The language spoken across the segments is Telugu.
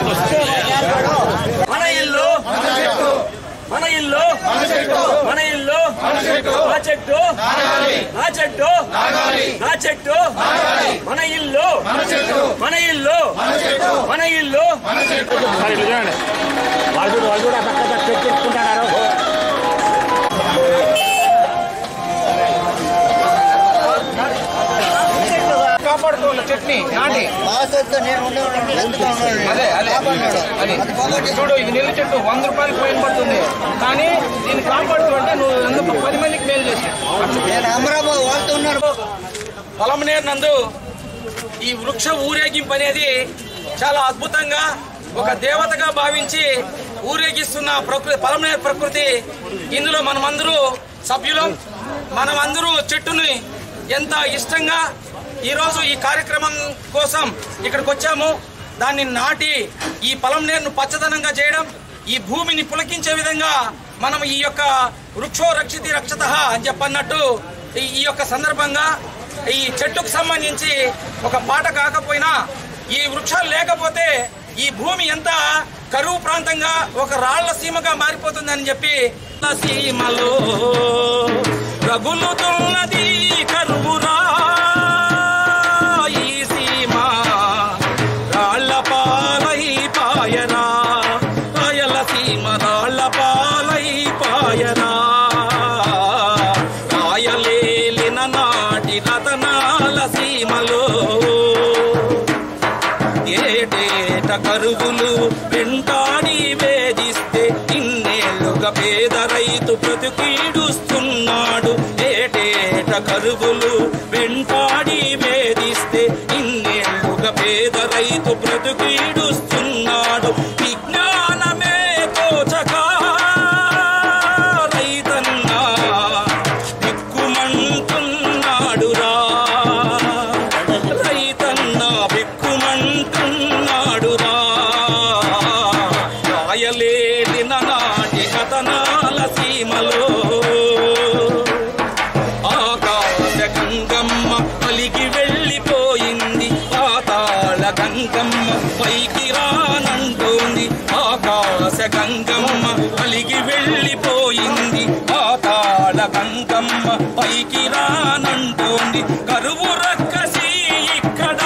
మన ఇల్లు మన ఇల్లు మన ఇల్లు నా చెట్టు నా చెట్టు నా చెట్టు మన ఇల్లు మన ఇల్లు మన ఇల్లు వాళ్ళు కూడా వాళ్ళు కూడా పక్క పక్క తెచ్చుకుంటున్నారు కాపాడుకోవాలి చట్నీ నాటి అదే అదే అది చూడు ఇది నెల్లి చెట్టు వంద రూపాయలు ఫైన్ పడుతుంది కానీ దీన్ని కాపాడుకోవాలంటే నువ్వు ఎందుకు పది మందికి మేలు చేసి పొలంనేరు నందు ఈ వృక్ష ఊరేగింపు అనేది చాలా అద్భుతంగా ఒక దేవతగా భావించి ఊరేగిస్తున్న ప్రకృతి పొలంనేరు ప్రకృతి ఇందులో మనమందరూ సభ్యులం మనమందరూ చెట్టుని ఎంత ఇష్టంగా ఈరోజు ఈ కార్యక్రమం కోసం ఇక్కడికి వచ్చాము దాన్ని నాటి ఈ పొలంనేరును పచ్చదనంగా చేయడం ఈ భూమిని పులకించే విధంగా మనం ఈ యొక్క వృక్షో రక్షితి రక్షత అని చెప్పన్నట్టు ఈ- ఈ యొక్క సందర్భంగా ఈ చెట్టుకు సంబంధించి ఒక పాట కాకపోయినా ఈ వృక్షాలు లేకపోతే ఈ భూమి ఎంత కరువు ప్రాంతంగా ఒక రాళ్ల సీమగా మారిపోతుందని చెప్పి రాళ్ల సీమలో రగులుతున్నది కరువురా ఈ సీమ రాళ్ల పాలై పాయరా రాయల సీమ రాళ్ల పాలై పాయరా రాయలేలిన నాటి రతనాల సీమలో ఏటేట కరువులు వెంటాడి వేధిస్తే ఇన్నేళ్లుగా పేద రైతు బ్రతుకీడుస్తున్నాడు ఏటేట కరువులు వెంటాడి వేధిస్తే ఇన్నేళ్లుగా పేద రైతు బ్రతుకీడుస్తున్నాడు విజ్ఞానమే తోచక రైతన్నా దిక్కుమంటున్నాడురా రైతన్నా బిక్కుమంటున్నాడురా రాయలేలిన నాటి కథనాల సీమలో ఆకాశ గంగమ్మ పలికి వెళ్ళిపోయింది పాతాళ గంగమ్మ పైకి రానంటోంది ఆకాశ గంగమ్మ పలికి వెళ్ళిపోయింది పాతాళ గంగమ్మ పైకి రానంటోంది కరువు రక్కసి ఇక్కడ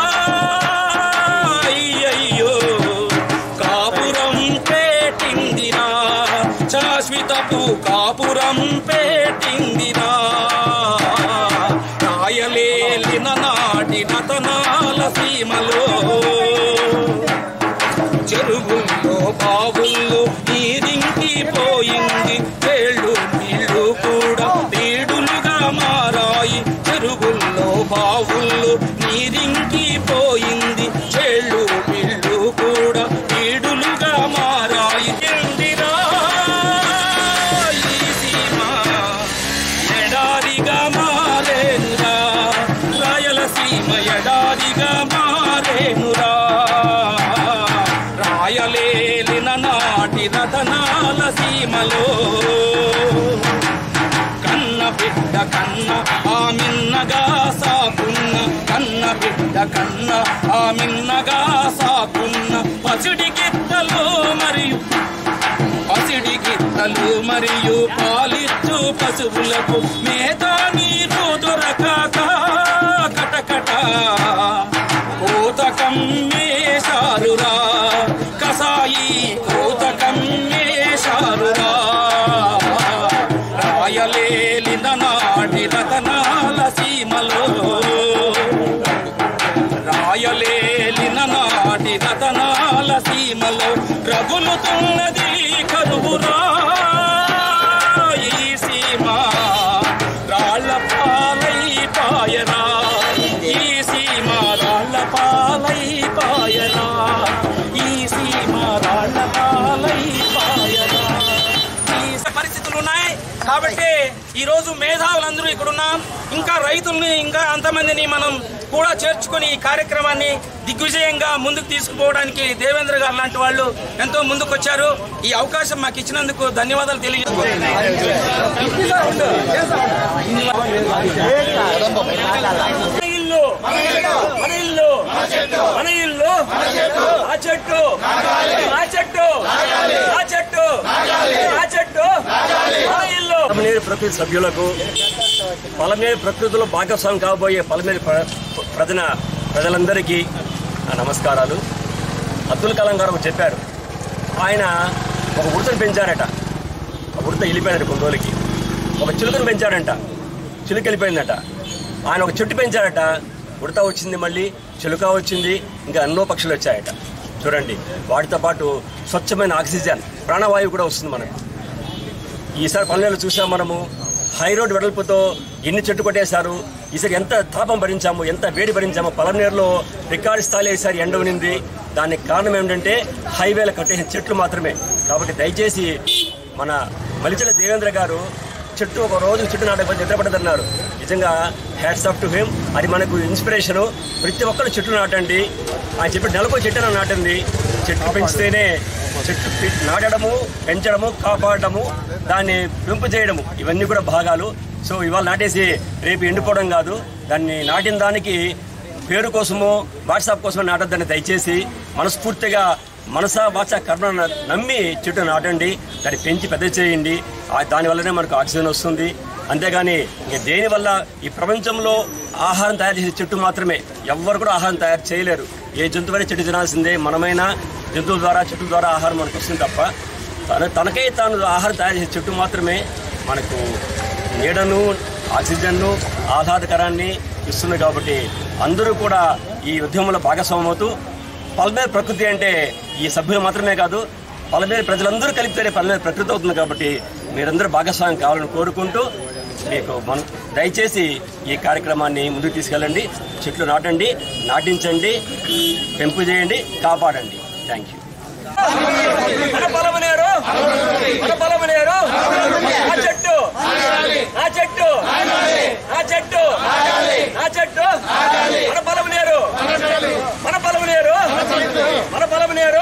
అయ్యయ్యో కాపురం పేటిందిరా శాశ్వతపు కాపురం పేటిందిరా రాయలేలిన నాటి రతనాల సీమలో చెరువుల్లో బావుల్లో నీరింకి పోయింది వేళ్ళు నీళ్లు కూడా నీడులుగా మారాయి చెరువుల్లో బావుల్లో నీరింకి పోయింది చెళ్ళు పిళ్ళు కూడా నీడులుగా మారాయి ఎందిరా ఈ సీమ ఎడారిగా మారేనురా రాయలసీమ ఎడారిగా మారేనురా రాయలేలిన నాటి రతనాల సీమలో కన్న బిడ్డ కన్న ఆమిన్నగా సాకున్న కన్న బిడ్డ కన్న ఆమిన్నగా సాకున్న పసిడి గిత్తలు మరియు పసిడి గిత్తలు మరియు పాలిచ్చు పశువులకు మేత నీరు దొరకక కటకట కోతకం మేషారురా కసాయి కోతకం మేషారురా రాయలేలిన నాటి రతనాల సీమలో రాయలేలిన నాటి రతనాల సీమలో రగులుతున్నది కరువురా ఈ సీమ రాళ్ళ పాలై పాయరా ఈ సీమ రాళ్ళ పాలై పాయరా ఈ సీమ రాళ్ళ పాలై పాయరా ఈ పరిస్థితులు ఉన్నాయి కాబట్టి ఈ రోజు మేధావులందరూ ఇక్కడ ఉన్నాం ఇంకా రైతుల్ని ఇంకా అంతమందిని మనం కూడా చేర్చుకొని ఈ కార్యక్రమాన్ని దిగ్విజయంగా ముందుకు తీసుకుపోవడానికి దేవేంద్ర గారు లాంటి వాళ్ళు ఎంతో ముందుకు వచ్చారు ఈ అవకాశం మాకు ఇచ్చినందుకు ధన్యవాదాలు తెలియజేస్తున్నాను మన ఇల్లు మన ఇల్లు మన ఇల్లు ఆ చెట్టు ఆ చెట్టు ఆ చెట్టు ఆ చెట్టు మన ఇల్లు పలమనేరు ప్రకృతి సభ్యులకు పలమనేరు ప్రకృతిలో భాగస్వామి కాబోయే పలమనేరు ప్ర- ప్రజల ప్రజలందరికీ నా నమస్కారాలు అబ్దుల్ కలాం గారు ఒకటి చెప్పారు ఆయన ఒక ఉడతను పెంచారట ఆ ఉడత వెళ్ళిపోయాడు కొన్ని రోజులకి ఒక చిలుకను పెంచాడంట చిలుక వెళ్ళిపోయిందట ఆయన ఒక చెట్టు పెంచాడట ఉడత వచ్చింది మళ్ళీ చిలుక వచ్చింది ఇంకా ఎన్నో పక్షులు వచ్చాయట చూడండి వాటితో పాటు స్వచ్ఛమైన ఆక్సిజన్ ప్రాణవాయువు కూడా వస్తుంది మనకు ఈసారి పల్లెలు చూసాం మనము హై రోడ్ వెడల్పుతో ఎన్ని చెట్టు కొట్టేశారు ఈసారి ఎంత తాపం భరించాము ఎంత వేడి భరించాము పలమనేరులో రికార్డు స్థాయిలో ఈసారి ఎండ ఉనింది దానికి కారణం ఏంటంటే హైవేలు కట్టేసిన చెట్లు మాత్రమే కాబట్టి దయచేసి మన మలిచల దేవేంద్ర గారు చెట్టు ఒక రోజు చెట్టు నాటకపోతే నిద్రపడదన్నారు నిజంగా హ్యాట్స్ ఆఫ్ టు హిమ్ అది మనకు ఇన్స్పిరేషను ప్రతి ఒక్కరు చెట్లు నాటండి ఆయన చెప్పి నెలకు చెట్టును నాటండి చెట్లు పెంచితేనే చెట్లు పె- నాటడము పెంచడము కాపాడటము దాన్ని పెంపు చేయడము ఇవన్నీ కూడా భాగాలు సో ఇవాళ నాటేసి రేపు ఎండిపోవడం కాదు దాన్ని నాటిన దానికి పేరు కోసమో వాట్సాప్ కోసమో నాటద్దని దయచేసి మనస్ఫూర్తిగా మనసా వాచ కర్మ నమ్మి చెట్టు నాటండి దాన్ని పెంచి పెద్ద చేయండి ఆ దానివల్లనే మనకు ఆక్సిజన్ వస్తుంది అంతేగాని ఇంక దేనివల్ల ఈ ప్రపంచంలో ఆహారం తయారు చేసే చెట్టు మాత్రమే ఎవ్వరు కూడా ఆహారం తయారు చేయలేరు ఏ జంతువైనా చెట్టు తినాల్సిందే మనమైనా జంతువుల ద్వారా చెట్ల ద్వారా ఆహారం మనకు వస్తుంది తప్ప తన తనకై తాను ఆహారం తయారు చేసే చెట్టు మాత్రమే మనకు నీడను ఆక్సిజన్ను ఆహ్లాదకరాన్ని ఇస్తుంది కాబట్టి అందరూ కూడా ఈ ఉద్యమంలో భాగస్వామ్యం అవుతూ పల్మేరు ప్రకృతి అంటే ఈ సభ్యులు మాత్రమే కాదు పల్మేరు ప్రజలందరూ కలిపితేనే పల్మేరు ప్రకృతి అవుతుంది కాబట్టి మీరందరూ భాగస్వామ్యం కావాలని కోరుకుంటూ మీకు మన దయచేసి ఈ కార్యక్రమాన్ని ముందుకు తీసుకెళ్ళండి చెట్లు నాటండి నాటించండి పెంపు చేయండి కాపాడండి థ్యాంక్ యూ మన పొలమనేరు మన పొలమనేరు ఆ చెట్టు ఆ చెట్టు ఆ చెట్టు ఆ చెట్టు మన పొలమనేరు మన పొలమనేరు మన పొలమనేరు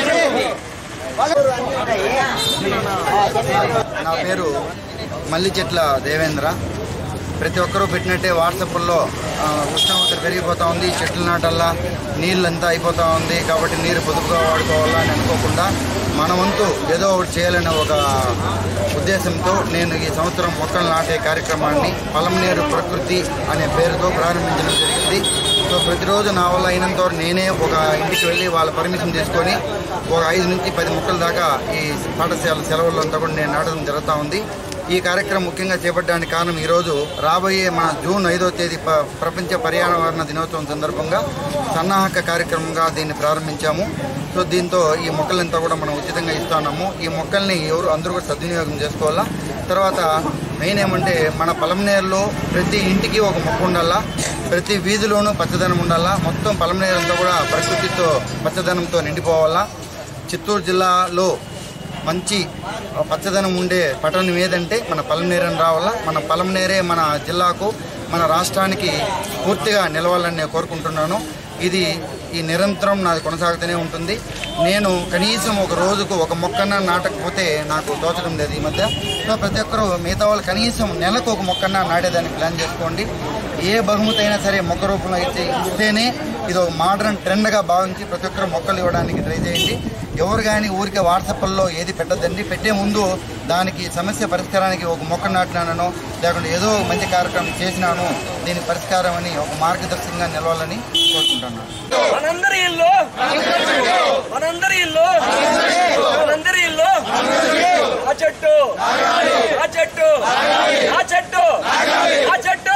నా పేరు మల్లి చెట్ల దేవేంద్ర ప్రతి ఒక్కరూ పెట్టినట్టే వాట్సాప్లో ఆ, ఉష్ణోగ్రత పెరిగిపోతూ ఉంది చెట్లు నాటల్లా నీళ్ళంతా అయిపోతూ ఉంది కాబట్టి నీరు పొదుపుగా వాడుకోవాలా అని అనుకోకుండా మన వంతు ఏదో ఒకటి చేయాలనే ఒక ఉద్దేశంతో నేను ఈ సంవత్సరం మొక్కలు నాటే కార్యక్రమాన్ని పలంనేరు ప్రకృతి అనే పేరుతో ప్రారంభించడం జరిగింది సో ప్రతిరోజు నా వల్ల అయినంత వరకు నేనే ఒక ఇంటికి వెళ్ళి వాళ్ళ పర్మిషన్ తీసుకొని ఒక ఐదు నుంచి పది మొక్కల దాకా ఈ పాఠశాల సెలవుల్లో అంతా కూడా నేను నాటడం జరుగుతూ ఉంది ఈ కార్యక్రమం ముఖ్యంగా చేపట్టడానికి కారణం ఈరోజు రాబోయే మన జూన్ ఐదో తేదీ ప- ప్రపంచ పర్యావరణ దినోత్సవం సందర్భంగా సన్నాహక కార్యక్రమంగా దీన్ని ప్రారంభించాము సో దీంతో ఈ మొక్కలంతా కూడా మనం ఉచితంగా ఇస్తున్నాము ఈ మొక్కల్ని ఎవరు అందరూ కూడా సద్వినియోగం చేసుకోవాలా తర్వాత మెయిన్ ఏమంటే మన పలంనేరులో ప్రతి ఇంటికి ఒక మొక్క ఉండాలా ప్రతి వీధిలోనూ పచ్చదనం ఉండాలా మొత్తం పలంనేరు అంతా కూడా ప్రకృతితో పచ్చదనంతో నిండిపోవాలా చిత్తూరు జిల్లాలో మంచి పచ్చదనం ఉండే పట్టణం ఏదంటే మన పలంనేరని రావాలా మన పలంనేరే మన జిల్లాకు మన రాష్ట్రానికి పూర్తిగా నిలవాలని నేను కోరుకుంటున్నాను ఇది ఈ నిరంతరం నాది కొనసాగుతూనే ఉంటుంది నేను కనీసం ఒక రోజుకు ఒక మొక్కన్న నాటకపోతే నాకు తోచడం లేదు ఈ మధ్య సో ప్రతి ఒక్కరూ మిగతా వాళ్ళు కనీసం నెలకు ఒక మొక్కన్న నాటేదానికి ప్లాన్ చేసుకోండి ఏ బహుమతి అయినా సరే మొక్క రూపంలో అయితే ఇస్తేనే ఇది ఒక మోడర్న్ ట్రెండ్గా భావించి ప్రతి ఒక్కరు మొక్కలు ఇవ్వడానికి ట్రై చేయండి ఎవరు కానీ ఊరికే వాట్సాప్లో ఏది పెట్టద్దండి పెట్టే ముందు దానికి సమస్య పరిష్కారానికి ఒక మొక్క నాటినానో లేకుంటే ఏదో ఒక మంచి కార్యక్రమం చేసినాను దీని పరిష్కారం అని ఒక మార్గదర్శకంగా నిలవాలని కోరుకుంటున్నాను మనందరి ఇల్లు మనందరి ఇల్లు మనందరి ఇల్లు ఆ చెట్టు ఆ చెట్టు ఆ చెట్టు ఆ చెట్టు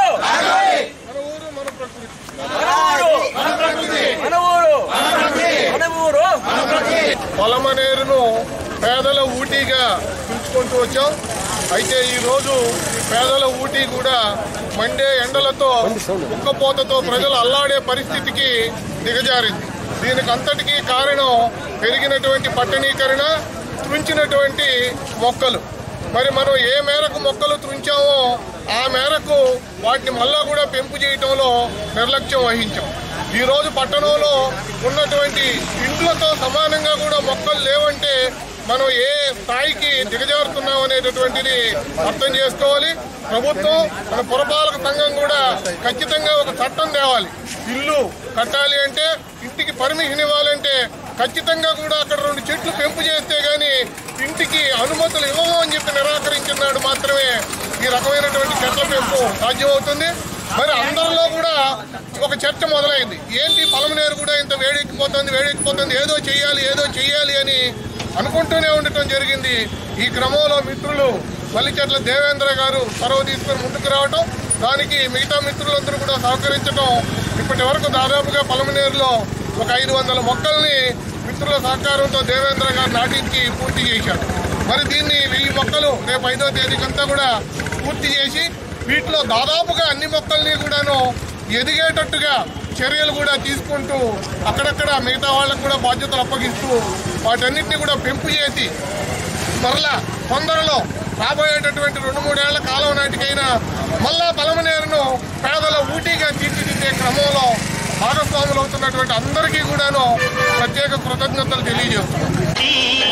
మన ఊరు మన ఊరు మన ఊరు పొలమనేరును పేదల ఊటీగా పిలుచుకుంటూ వచ్చాం అయితే ఈరోజు పేదల ఊటీ కూడా మండే ఎండలతో ఉక్కపోతతో ప్రజలు అల్లాడే పరిస్థితికి దిగజారింది దీనికి అంతటికీ కారణం పెరిగినటువంటి పట్టణీకరణ త్రుంచినటువంటి మొక్కలు మరి మనం ఏ మేరకు మొక్కలు త్రుంచామో ఆ మేరకు వాటిని మళ్ళా కూడా పెంపు చేయటంలో నిర్లక్ష్యం వహించాం ఈ రోజు పట్టణంలో ఉన్నటువంటి ఇండ్లతో సమానంగా కూడా మొక్కలు లేవంటే మనం ఏ స్థాయికి దిగజారుతున్నాం అనేటటువంటిది అర్థం చేసుకోవాలి ప్రభుత్వం మన పురపాలక సంఘం కూడా ఖచ్చితంగా ఒక చట్టం తేవాలి ఇల్లు కట్టాలి అంటే ఇంటికి పర్మిషన్ ఇవ్వాలంటే ఖచ్చితంగా కూడా అక్కడ రెండు చెట్లు పెంపు చేస్తే గాని ఇంటికి అనుమతులు ఇవ్వము అని చెప్పి నిరాకరించిన నాడు మాత్రమే ఈ రకమైనటువంటి చెట్ల పెంపు సాధ్యమవుతుంది మరి అందరిలో కూడా ఒక చర్చ మొదలైంది ఏంటి పలమనేరు కూడా ఇంత వేడెక్కిపోతుంది వేడెక్కిపోతుంది ఏదో చెయ్యాలి ఏదో చెయ్యాలి అని అనుకుంటూనే ఉండటం జరిగింది ఈ క్రమంలో మిత్రులు మల్లిచెట్ల దేవేంద్ర గారు చొరవ తీసుకొని ముందుకు రావటం దానికి మిగతా మిత్రులందరూ కూడా సహకరించడం ఇప్పటి వరకు దాదాపుగా పలమనేరులో ఒక ఐదు వందల మొక్కల్ని మిత్రుల సహకారంతో దేవేంద్ర గారు నాటించి పూర్తి చేశారు మరి దీన్ని వెయ్యి మొక్కలు రేపు ఐదో తేదీకంతా కూడా పూర్తి చేసి వీటిలో దాదాపుగా అన్ని మొక్కల్ని కూడాను ఎదిగేటట్టుగా చర్యలు కూడా తీసుకుంటూ అక్కడక్కడ మిగతా వాళ్ళకు కూడా బాధ్యతలు అప్పగిస్తూ వాటన్నిటిని కూడా పెంపు చేసి మరలా తొందరలో రాబోయేటటువంటి రెండు మూడేళ్ల కాలం నాటికైనా మళ్ళా బలమనేరును పేదల ఊటీగా తీర్చిదిద్దే క్రమంలో భాగస్వాములు అవుతున్నటువంటి అందరికీ కూడాను ప్రత్యేక కృతజ్ఞతలు తెలియజేస్తున్నాం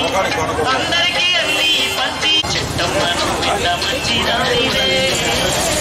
అందరికీ అన్ని పంచి చెట్టమ్మను ఇంత మంచి రాయిలే